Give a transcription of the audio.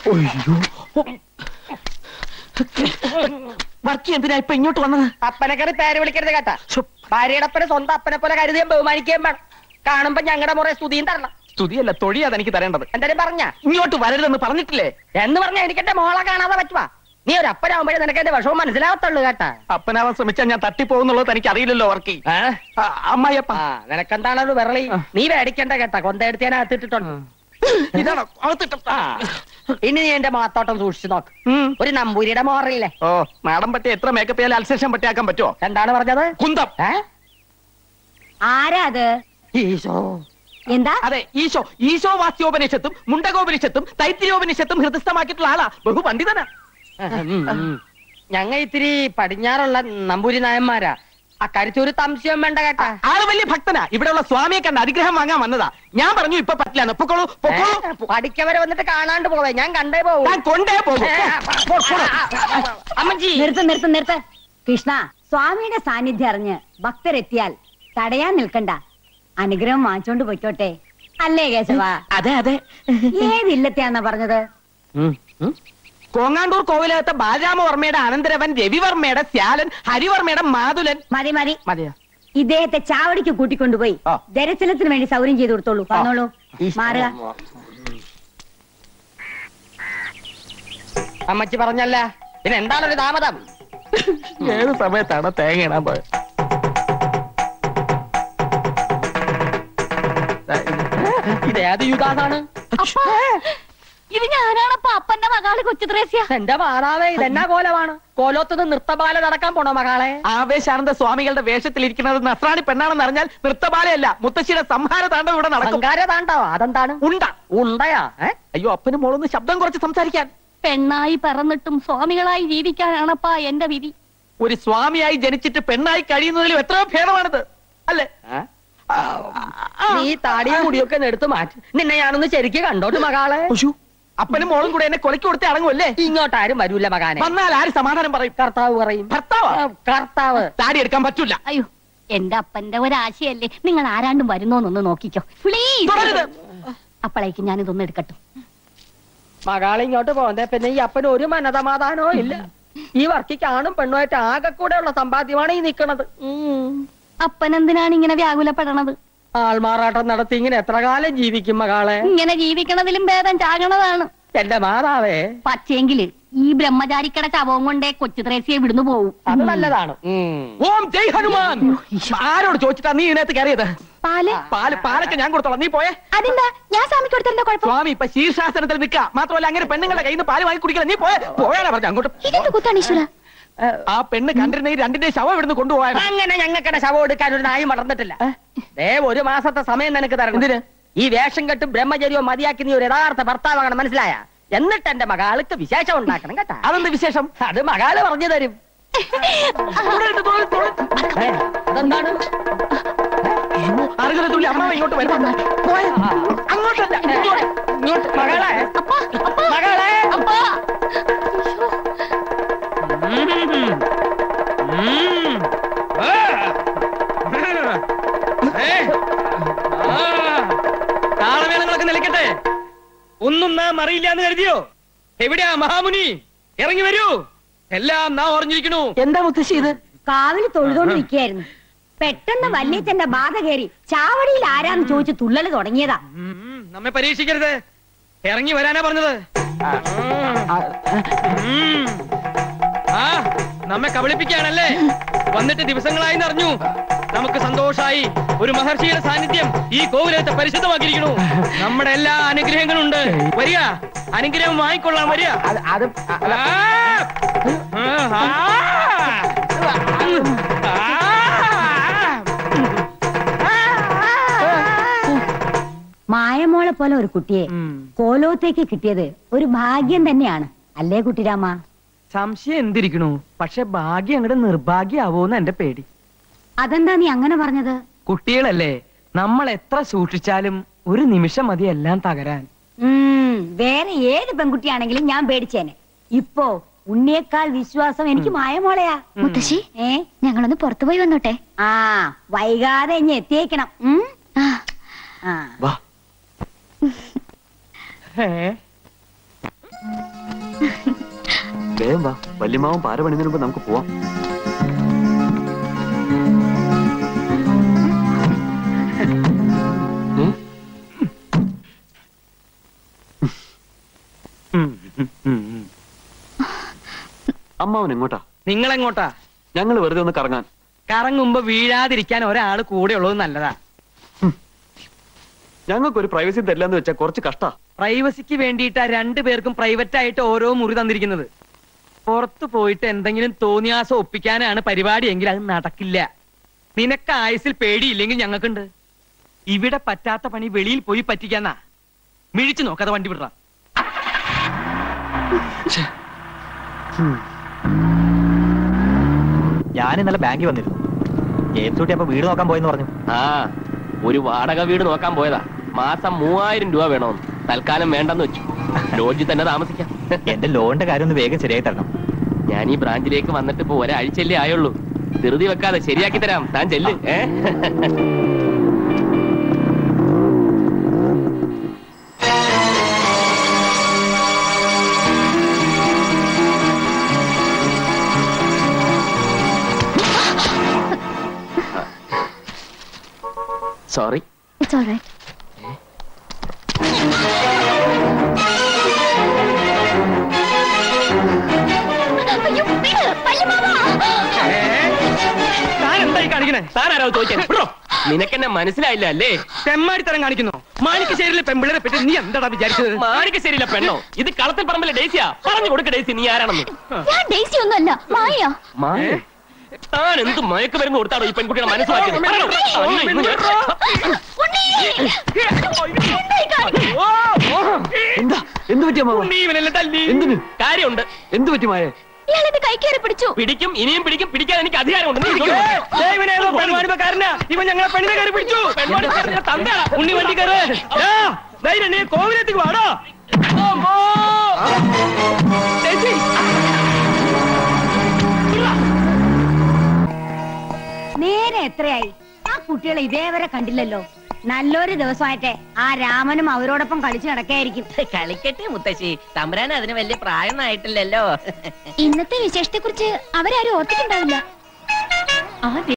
വർക്കി എന്തിനാ ഇപ്പൊ ഇങ്ങോട്ട് വന്നത് അപ്പനെ കയറി പേര് വിളിക്കരുത് കേട്ടാ ഭാര്യയുടെ അപ്പനെ സ്വന്തം അപ്പനെ പോലെ കരുതിയും ബഹുമാനിക്കുകയും വേണം കാണുമ്പോ ഞങ്ങളുടെ മുറേ സ്തുതിയും തരണം സ്തുതിയല്ല തൊഴിയാ എനിക്ക് തരേണ്ടത് എന്തായാലും പറഞ്ഞ ഇങ്ങോട്ട് വരരുതെന്ന് പറഞ്ഞിട്ടില്ലേ എന്ന് പറഞ്ഞ എനിക്ക് എന്റെ മോളെ കാണാതെ പറ്റുവാ നീ ഒരു അപ്പനാവുമ്പോഴേ നിനക്ക് എന്റെ വിഷമം മനസ്സിലാവത്തുള്ളൂ കേട്ടാ അപ്പനാവാൻ ശ്രമിച്ചാൽ ഞാൻ തട്ടിപ്പോകുന്നുള്ളത് എനിക്ക് അറിയില്ലല്ലോ വർക്കി ആ, അമ്മായിയപ്പ ആ നിനക്കെന്താണ് ഒരു വിരളി ആ. നീ പേടിക്കണ്ട കേട്ടാ കൊന്തയെടുത്ത് ഞാൻ അകത്തിട്ടിട്ടുണ്ട് ഇതാണോ അകത്തിട്ട ആ ഇനി നീ എന്റെ മാത്തോട്ടം സൂക്ഷിച്ചു നോക്ക് ഉം. ഒരു നമ്പൂരിയുടെ മോറില്ലേ ഓ മാഡം പറ്റി എത്ര മേക്കപ്പ് ചെയ്യാൻ അൽസേഷൻ പറ്റിയാക്കാൻ പറ്റുമോ എന്താണ് പറഞ്ഞത് കുന്തം ഏ ആരാ അത് ഈശോ എന്താ അതെ ഈശോ ഈശോ വാസ്യോപനിഷത്തും മുണ്ടകോപനിഷത്തും തൈത്തിരിയോപനിഷത്തും ഹൃദയസ്ഥമാക്കിയിട്ടുള്ള ആളാ ബഹു പണ്ഡിതനാ ഞങ്ങ ഇത്തിരി പടിഞ്ഞാറുള്ള നമ്പൂരി നായന്മാരാ അക്കാര്യത്തിൽ ഒരു സംശയം വേണ്ട കേട്ടാ ആള് വലിയ ഭക്തനാ ഇവിടെയുള്ള സ്വാമിയെ കണ്ട് അനുഗ്രഹം വാങ്ങാൻ വന്നതാ ഞാൻ പറഞ്ഞു ഇപ്പൊ പറ്റില്ല പൊക്കോളൂ പൊക്കോളൂ ഏ, പഠിക്കവരെ വന്നിട്ട് കാണാണ്ട് പോവേ ഞാൻ കണ്ടേ പോവും ഞാൻ കൊണ്ടേ പോകും ഏ, പോ, പോ, പോ. അമ്മച്ചി നിർത്ത് നിർത്ത് നിർത്ത് കൃഷ്ണ സ്വാമിയുടെ സാന്നിധ്യം അറിഞ്ഞ് ഭക്തരെത്തിയാൽ തടയാൻ നിൽക്കണ്ട അനുഗ്രഹം വാങ്ങിച്ചോണ്ട് പൊയ്ക്കോട്ടെ അല്ലേ കേശവ അതെ അതെ ഏത് ഇല്ലത്തെയാന്നാ പറഞ്ഞത് കോങ്ങാണ്ടൂർ കോവിലകത്തെ ബാലരാമവർമ്മയുടെ അനന്തരവൻ രവിവർമ്മയുടെ ശ്യാലൻ ഹരിവർമ്മയുടെ മാതുലൻ മതി മതി മതിയോ ഇദ്ദേഹത്തെ ചാവടിക്ക് കൂട്ടിക്കൊണ്ടുപോയി ആ. ദർശനത്തിന് വേണ്ടി സൗകര്യം ചെയ്തു കൊടുത്തോളൂ വന്നോളൂ മാറുക അമ്മച്ചി പറഞ്ഞല്ല പിന്നെ എന്താണ് ഒരു താമതം ഏത് സമയത്താണ് തേങ്ങ ഇടാൻ പോയത് ഇത് ഏത് യുഗാതാണ് ഇത് ഞാനാണപ്പ അപ്പന്റെ മകള് കൊച്ചു ത്രേസ്യ എന്റെ മാതാവേ ഇതെന്നാ കോലമാണ് കോലോത്തുനിന്ന് നൃത്തബാല നടക്കാൻ പോണോ മകളെ ആവേശാനന്ദ സ്വാമികളുടെ വേഷത്തിലിരിക്കുന്നത് നസ്രാണി പെണ്ണാണെന്ന് അറിഞ്ഞാൽ നൃത്തബാലയല്ല മുത്തശ്ശിയുടെ സംഹാര താണ്ഡവം ഇവിടെ നടക്കും അലങ്കാര താണ്ടാവോ അതെന്താണ് ഉണ്ട ഉണ്ടയാ ഏ അയ്യോ അപ്പനും മോളൊന്ന് ശബ്ദം കുറച്ച് സംസാരിക്കാൻ പെണ്ണായി പറന്നിട്ടും സ്വാമികളായി ജീവിക്കാനാണപ്പാ എന്റെ വിധി ഒരു സ്വാമിയായി ജനിച്ചിട്ട് പെണ്ണായി കഴിയുന്നതിലും എത്രയോ ഭേദമാണിത് അല്ലേ ആ, ആ, നീ താടിയും മുടിയൊക്കെ ഒന്ന് എടുത്ത് മാറ്റി നിന്നെ ഞാനൊന്ന് ശരിക്ക് കണ്ടോട്ട് മകളെ ഉശു, അപ്പനും മോളും കൂടെ എന്നെ കൊലക്കി കൊടുത്തേ അടങ്ങുമല്ലേ ഇങ്ങോട്ട് ആരും വരൂല മകാനെ വന്നാൽ ആര് സമാധാനം പറയും കർത്താവ് പറയും ഭർത്താവാ ആ, കർത്താവ് താടി എടുക്കാൻ പറ്റൂല അയ്യോ എന്റെ അപ്പന്റെ ഒരാശയല്ലേ നിങ്ങൾ ആരാണ്ടും വരുന്നോന്നൊന്ന് നോക്കിക്കോ തുടരുത്. പ്ലീസ് അപ്പോഴേക്ക് ഞാനിതൊന്ന് എടുക്കട്ടെ മകളെ ഇങ്ങോട്ട് പോകുന്നേ പിന്നെ ഈ അപ്പന് ഒരു മനസമാധാനവും ഇല്ല ഈ വർക്കിക്ക് ആണും പെണ്ണുമായിട്ട് ആകെ കൂടെ ഉള്ള സമ്പാദ്യമാണ് ഈ നിക്കണത് അപ്പൻ എന്തിനാണ് ഇങ്ങനെ വ്യാകുലപ്പെടണത് ആൾമാറാട്ടം നടത്തി ഇങ്ങനെ എത്ര കാലം ജീവിക്കും മകളെ ഇങ്ങനെ ജീവിക്കണതിലും ഭേദം ചാകണതാണ് എന്റെ മാതാവേ പക്ഷേങ്കില് ഈ ബ്രഹ്മചാരിക്കട ശവവും കൊണ്ടേ കൊച്ചു ത്രേസ്യെ വിടുന്നു പോവും അത് നല്ലതാണ് ഓം ജയ് ഹനുമാൻ ആരോട് ചോദിച്ചിട്ടാ നീ ഇതിനകത്ത് കയറിയത് പാല് പാല് പാലൊക്കെ ഞാൻ കൊടുത്തോളാം നീ പോയേ അതെന്താ ഞാൻ സ്വാമിക്ക് കൊടുത്തിരുന്ന കുഴപ്പം സ്വാമി ഇപ്പൊ ശീർഷാസനത്തിൽ നിൽക്കുക മാത്രമല്ല അങ്ങനെ പെണ്ണുങ്ങളുടെ കയ്യിൽ നിന്ന് പാല് വാങ്ങി കുടിക്കില്ല നീ പോയേ പോയാലാ പറഞ്ഞു അങ്ങോട്ട് ഇതെന്ത് കുത്താണ് ഈശ്വര ആ പെണ്ണ് കണ്ടിരുന്ന ഈ രണ്ടിന്റെ ശവം ഇവിടുന്ന് കൊണ്ടുപോയാൽ അങ്ങനെ ഞങ്ങൾക്കിടെ ശവം എടുക്കാൻ ഒരു നായി വളർന്നിട്ടില്ല ദേ ഒരു മാസത്തെ സമയം നിനക്ക് തരണം എന്തിന്? ഈ വേഷം കെട്ടും ബ്രഹ്മചര്യവും മതിയാക്കി നീ ഒരു യഥാർത്ഥ ഭർത്താവാകണം മനസ്സിലായ എന്നിട്ട് എന്റെ മകാൾക്ക് വിശേഷം ഉണ്ടാക്കണം കേട്ടാ അതെന്ത് വിശേഷം അത് മകാള് പറഞ്ഞു തരും ഏ, അതെന്താണ് അറുകല തുള്ളി അമ്മ ഇങ്ങോട്ട് വരുന്നു പോയെ. അങ്ങോട്ടല്ല ഇങ്ങോട്ട്. ഇങ്ങോട്ട് മകളെ മകളെ താളമേളങ്ങളൊക്കെ നിലയ്ക്കട്ടെ ഒന്നും നാം അറിയില്ല എന്ന് കരുതിയോ എവിടെയാ മഹാമുനി ഇറങ്ങി വരൂ എല്ലാം നാം ഓർഞ്ഞിരിക്കണു എന്താ മുത്തശ്ശി ഇത് കാവില് തൊഴുതോണ്ട് നിൽക്കുകയായിരുന്നു പെട്ടെന്ന് വല്യച്ഛന്റെ ബാധ കയറി ചാവടിയിൽ ആരാന്ന് ചോദിച്ച് തുള്ളല് തുടങ്ങിയതാ ഉം, നമ്മെ പരീക്ഷിക്കരുത് ഇറങ്ങി വരാനാ പറഞ്ഞത് ഉം. ആ നമ്മെ കബളിപ്പിക്കാണല്ലേ വന്നിട്ട് ദിവസങ്ങളായി അറിഞ്ഞു നമുക്ക് സന്തോഷായി ഒരു മഹർഷിയുടെ സാന്നിധ്യം ഈ കോവിലത്തെ പരിശുദ്ധമാക്കിയിരിക്കണു നമ്മുടെ എല്ലാ അനുഗ്രഹങ്ങളും ഉണ്ട് വരിക അനുഗ്രഹം വാങ്ങിക്കൊള്ളാം വരിക അത് ആ! ആ! മായമോളെ പോലെ ഒരു കുട്ടിയെ ഉം. കോലോത്തേക്ക് കിട്ടിയത് ഒരു ഭാഗ്യം തന്നെയാണ് അല്ലേ കുട്ടിരാമ സംശയം എന്തിരിക്കണു പക്ഷെ ഭാഗ്യം അങ്ങോട്ട് നിർഭാഗ്യാവോന്ന് എന്റെ പേടി അതെന്താ നീ അങ്ങനെ പറഞ്ഞത് കുട്ടികളല്ലേ നമ്മൾ എത്ര സൂക്ഷിച്ചാലും ഒരു നിമിഷം മതി എല്ലാം തകരാൻ ഉം, വേറെ ഏത് പെൺകുട്ടിയാണെങ്കിലും ഞാൻ പേടിച്ചേനെ ഇപ്പോ ഉണ്ണിയേക്കാൾ വിശ്വാസം എനിക്ക് മായമോളയാ മുത്തശ്ശി ഏ ഞങ്ങളൊന്ന് പുറത്തുപോയി വന്നോട്ടെ ആ വൈകാതെ ഇനി എത്തിയേക്കണം ഉം? ആ വാ വേഗം വാ വല്യമാവും പാര പണിതിന് മുമ്പ് നമുക്ക് പോവാം ഉം? അമ്മാവൻ എങ്ങോട്ടാ നിങ്ങൾ എങ്ങോട്ടാ ഞങ്ങൾ വെറുതെ ഒന്ന് കറങ്ങാൻ കറങ്ങുമ്പോ വീഴാതിരിക്കാൻ ഒരാൾ കൂടെ ഉള്ളത് നല്ലതാ ഞങ്ങൾക്ക് ഒരു പ്രൈവസി തരില്ലെന്ന് വെച്ചാൽ കുറച്ച് കഷ്ടാ പ്രൈവസിക്ക് വേണ്ടിയിട്ടാ രണ്ടു പേർക്കും പ്രൈവറ്റ് ആയിട്ട് ഓരോ മുറി തന്നിരിക്കുന്നത് പുറത്തു പോയിട്ട് എന്തെങ്കിലും തോന്നിയാസം ഒപ്പിക്കാനാണ് പരിപാടി എങ്കിൽ അത് നടക്കില്ല നിനക്ക് ആയുസിൽ പേടിയില്ലെങ്കിൽ ഞങ്ങൾക്കുണ്ട് ഇവിടെ പറ്റാത്ത പണി വെളിയിൽ പോയി പറ്റിക്കാന്നാ മിഴിച്ചു നോക്കാതെ വണ്ടി വിടറ ഞാൻ ഇന്നലെ ബാങ്കിൽ വന്നിരുന്നു ജെയിംസ് കുട്ടി അപ്പൊ വീട് നോക്കാൻ പോയെന്ന് പറഞ്ഞു ആ ഒരു വാടക വീട് നോക്കാൻ പോയതാ മാസം മൂവായിരം രൂപ വേണമെന്ന് തൽക്കാലം വേണ്ടെന്ന് വെച്ചു ലോഡ്ജിൽ തന്നെ താമസിക്കാം എന്റെ ലോണിന്റെ കാര്യം ഒന്ന് വേഗം ശരിയായി തരണം ഞാൻ ഈ ബ്രാഞ്ചിലേക്ക് വന്നിട്ട് ഇപ്പൊ ഒരാഴ്ചയല്ലേ ആയുള്ളൂ ധൃതി വെക്കാതെ ശരിയാക്കി തരാം താൻ ചെല്ല് ഏ സോറി It's all right. അയ്യോ, വിട്, വല്യമ്മാവാ. താൻ എന്തായി കാണിക്കണേ താനാരോ ചോദിക്കാൻ വിടോ. നിനക്കെന്നെ മനസ്സിലായില്ല അല്ലേ തെമ്മാടിത്തരം കാണിക്കുന്നു മാണിക്കശ്ശേരിയിലെ പെമ്പിള്ളരെ പറ്റി നീ എന്താടാ വിചാരിച്ചത് മാണിക്ക് ശരിയില്ല പെണ്ണോ ഇത് കളത്തിൽ പറമ്പിലെ ഡേസിയാ പറഞ്ഞു കൊടുക്ക ഡേസി നീ ആരാണെന്ന് ഞാൻ ഡേസി ഒന്നുമല്ല മായ മായ താൻ എന്ത് മയക്ക് മരുന്ന് കൊടുത്താണോ ഈ പെൺകുട്ടിയുടെ മനസ്സിലാക്കിയത് പറയണോ? അന്ന് ഇന്ന് ഞാൻ- ഉണ്ണി! എന്തായി കാണിക്കുന്നെ? എന്താ എന്ത് പറ്റി അമ്മാവ നീ ഇവനെല്ലാം തല്ലി എന്തിന് കാര്യമുണ്ട് എന്ത് പറ്റി മായേ ഇയാളെന്റെ കൈ കയറി പിടിച്ചു പിടിക്കും ഇനിയും പിടിക്കും പിടിക്കാൻ എനിക്ക് അധികാരമുണ്ട് നീ ഏ, ഇങ്ങോട്ട് വരൂ. ദേ ഇവനേതോ പെൺവാണിപ്പക്കാരനാ ഇവൻ ഞങ്ങളെ പെണ്ണിനെ കയറി പിടിച്ചു പെൺവാണിപ്പക്കാരന്റെ തന്തയാ. ഉണ്ണി വണ്ടി കയറ് ഏ, ധൈര്യം നീ കോവിലെത്തിക്ക് വാടോ ചേച്ചി നേരെ എത്രയായി ആ കുട്ടികളെ ഇതേവരെ കണ്ടില്ലല്ലോ നല്ലൊരു ദിവസമായിട്ടെ ആ രാമനും അവരോടൊപ്പം കളിച്ചു നടക്കായിരിക്കും കളിക്കട്ടെ മുത്തശ്ശി തമ്പുരാൻ അതിന് വലിയ പ്രായം ആയിട്ടില്ലല്ലോ ഇന്നത്തെ വിശേഷത്തെ കുറിച്ച് അവരാരും ഓർത്തിട്ടുണ്ടാവില്ല ആ